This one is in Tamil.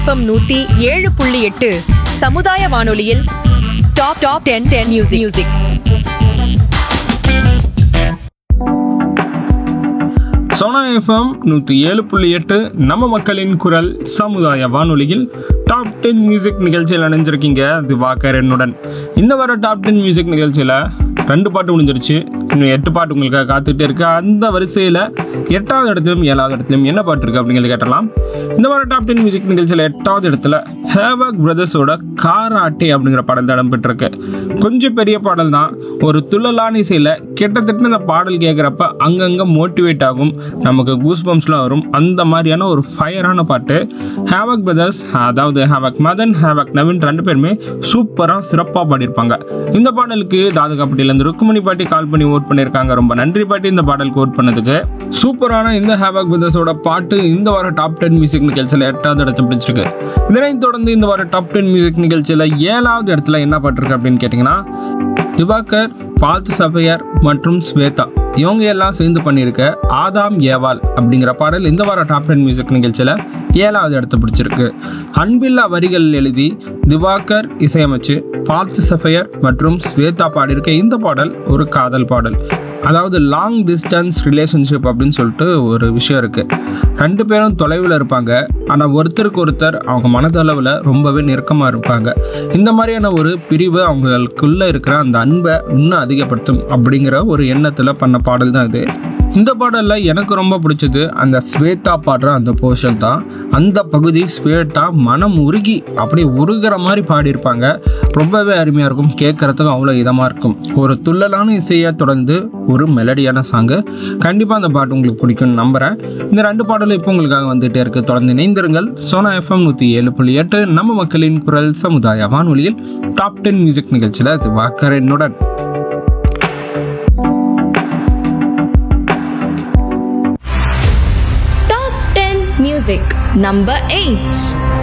எஃப்எம் நூத்தி ஏழு புள்ளி எட்டு சமுதாய வானொலியில் top top ten ten music music Sona FM நூற்றி ஏழு புள்ளி எட்டு நம்ம மக்களின் குரல் சமுதாய வானொலியில் டாப் டென் மியூசிக் நிகழ்ச்சியில் அணிஞ்சிருக்கீங்க திவாகர் என்னுடன் இந்த வார டாப் டென் மியூசிக் நிகழ்ச்சியில் ரெண்டு பாட்டு முடிஞ்சிருச்சு இன்னும் எட்டு பாட்டு உங்களுக்காக காத்துட்டே இருக்கு அந்த வரிசையில் எட்டாவது இடத்துலையும் ஏழாவது இடத்துலையும் என்ன பாட்டு இருக்கு அப்படிங்கிறது கேட்டலாம் இந்த வார டாப் டென் மியூசிக் நிகழ்ச்சியில் எட்டாவது இடத்துல ஹேவக் பிரதர்ஸோட காராட்டே அப்படிங்கிற பாடல் தான் இடம்பெற்றிருக்கு கொஞ்சம் பெரிய பாடல் தான் ஒரு துள்ளலான இசையில் கிட்டத்தட்ட இந்த பாடல் கேட்குறப்ப அங்கங்கே மோட்டிவேட் ஆகும் நமக்கு கூஸ் பம்ப்ஸ்லாம் வரும் அந்த மாதிரியான ஒரு ஃபயரான பாட்டு ஹேவக் பிரதர்ஸ் அதாவது ஹேவக் மதன் ஹேவக் நவீன் ரெண்டு பேருமே சூப்பராக சிறப்பாக பாடியிருப்பாங்க இந்த பாடலுக்கு தாதுகாப்பட்டியிலேருந்து ருக்குமணி பாட்டி கால் பண்ணி ஓட் பண்ணியிருக்காங்க ரொம்ப நன்றி பாட்டி இந்த பாடலுக்கு ஓட் பண்ணதுக்கு சூப்பரான இந்த ஹேவக் பிரதர்ஸோட பாட்டு இந்த வாரம் டாப் டென் மியூசிக் நிகழ்ச்சியில் எட்டாவது இடத்தை பிடிச்சிருக்கு இதனைத் தொடர்ந்து இந்த வாரம் டாப் டென் மியூசிக் நிகழ்ச்சியில் ஏழாவது இடத்துல என்ன பாட்டு இருக்கு அப்படின்னு கேட்டிங்கன்னா திவாகர் பார்த்து சபையர் மற்றும் ஸ்வேதா இவங்க எல்லாம் சேர்ந்து பண்ணியிருக்க ஆதாம் ஏவால் அப்படிங்கிற பாடல் இந்த வாரம் டாப் டென் மியூசிக் நிகழ்ச்சியில் ஏழாவது இடத்தை பிடிச்சிருக்கு அன்பில்லா வரிகள் எழுதி திவாகர் இசையமைச்சு பார்த்து சஃபையர் மற்றும் ஸ்வேதா பாடியிருக்க இந்த பாடல் ஒரு காதல் பாடல் அதாவது லாங் டிஸ்டன்ஸ் ரிலேஷன்ஷிப் அப்படின்னு சொல்லிட்டு ஒரு விஷயம் இருக்கு ரெண்டு பேரும் தொலைவில் இருப்பாங்க ஆனால் ஒருத்தருக்கு ஒருத்தர் அவங்க மனதளவில் ரொம்பவே நெருக்கமாக இருப்பாங்க இந்த மாதிரியான ஒரு பிரிவு அவங்களுக்குள்ள இருக்கிற அந்த அன்பை இன்னும் அதிகப்படுத்தும் அப்படிங்கிற ஒரு எண்ணத்தில் பண்ண பாடல் தான் இது இந்த பாடலில் எனக்கு ரொம்ப பிடிச்சது அந்த ஸ்வேதா பாடுற அந்த போர்ஷன் தான் அந்த பகுதி ஸ்வேதா மனம் உருகி அப்படியே உருகிற மாதிரி பாடியிருப்பாங்க ரொம்பவே அருமையாக இருக்கும் கேட்குறதுக்கு அவ்வளோ இதமாக இருக்கும் ஒரு துள்ளலான இசையை தொடர்ந்து ஒரு மெலடியான சாங்கு கண்டிப்பாக அந்த பாட்டு உங்களுக்கு பிடிக்கும்னு நம்புகிறேன் இந்த ரெண்டு பாடலும் இப்போ உங்களுக்காக வந்துகிட்டே இருக்குது தொடர்ந்து இணைந்திருங்கள் சோனா எஃப்எம் நூற்றி ஏழு புள்ளி எட்டு நம்ம மக்களின் குரல் சமுதாய வானொலியில் டாப் டென் மியூசிக் நிகழ்ச்சியில் இது வாக்கர் என்னுடன் Top 10 Music Number 8